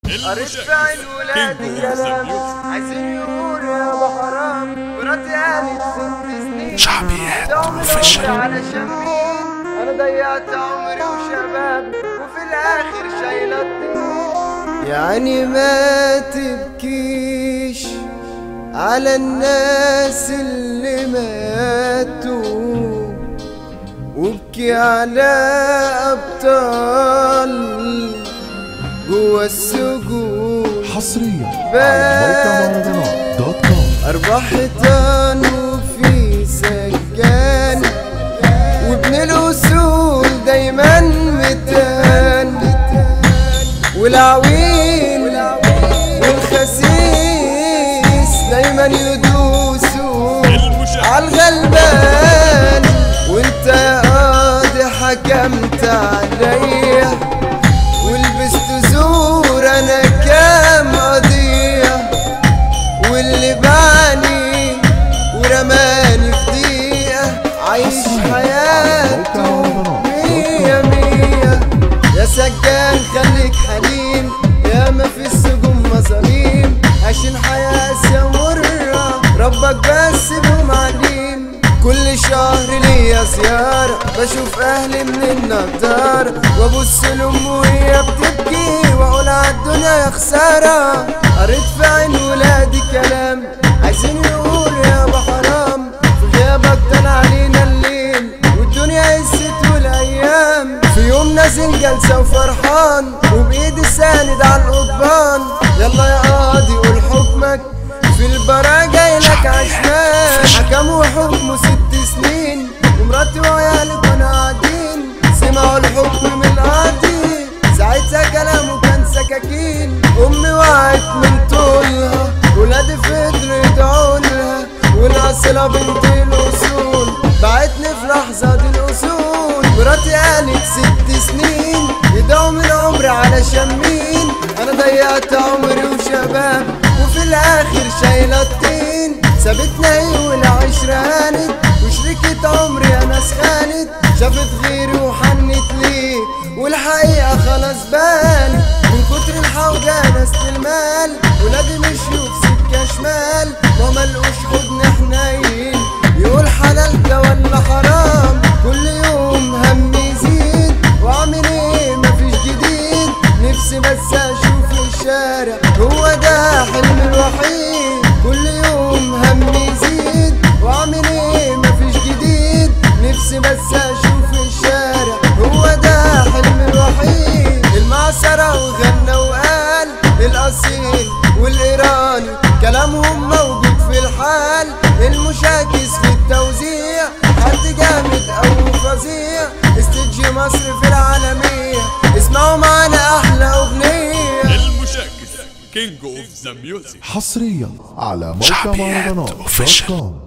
قريت في عين ولادي كلام عايزين يقولوا يا ابو حرام مراتي قالت ست سنين شعبيات عمري وفشل. علشان مين انا ضيعت عمري وشباب وفي الاخر شايله الطين يعني ما تبكيش على الناس اللي ماتوا وابكي على ابطال جوا السجون حصريا على موقع مهرجانات دوت كوم أربع حيطان وفي سجان وابن الأصول دايما متان والعويل والخسيس دايما يدوسوا عالغلبان وانت يا قاضي حكمت عليا ولبست زور انا كام قضيه واللي بعني ورماني في دقيقة عايش حياته مية مية يا سجان خليك حليم يا ما في السجون مظاليم عشان حياة مرة ربك بس بهم عليم كل شهر ليا زيارة بشوف أهلي من النضارة وأبص لأمي وهي بتبكي وأقول عالدنيا يا خسارة قريت في عين ولادي كلام عايزين يقولوا يا أبو حرام في غيابك طلع علينا الليل والدنيا قست والأيام في يوم نازل جلسة وفرحان وبإيدي ساند على القضبان يلا يا قاضي قول حكمك في البرا جايلك عشمان حكم وحكمه ست سنين ومراتي وعيالي كانوا قاعدين سمعوا الحكم من القاضي ساعتها كلامه كان سكاكين امي وقعت من طولها ولادي في قدر يدعولها والاصيله بنت الاصول بعتني في لحظه دي الاصول مراتي قالت ست سنين يدعوا من عمري علشان مين انا ضيعت عمري وشباب وفي الاخر شايله الطين سابتنا هي والعشرة هانت وشريكة عمري يا ناس خانت شافت غيري وحنت ليه والحقيقة خلاص بانت من كتر الحوجة ناس المال ولادي مشيوا في سكة شمال وما لقوش حضن حنين يقول حلال ده ولا حرام كل يوم هم يزيد واعمل ايه مفيش جديد نفسي بس اشوف الشارع هو ده حلمي الوحيد كل يوم هم يزيد واعمل ايه مفيش جديد نفسي بس اشوف الشارع هو ده حلمي الوحيد المعصرة وغنى وقال الاصيل والايراني كلامهم موجود في الحال المشاكس في التوزيع حد جامد او فظيع استديو مصر في العالمية اسمعوا معانا احلى اغنية المشاكس كينج اوف ذا ميوزك حصريا على موقع شعبيات مهرجانات دوت وفشل. كوم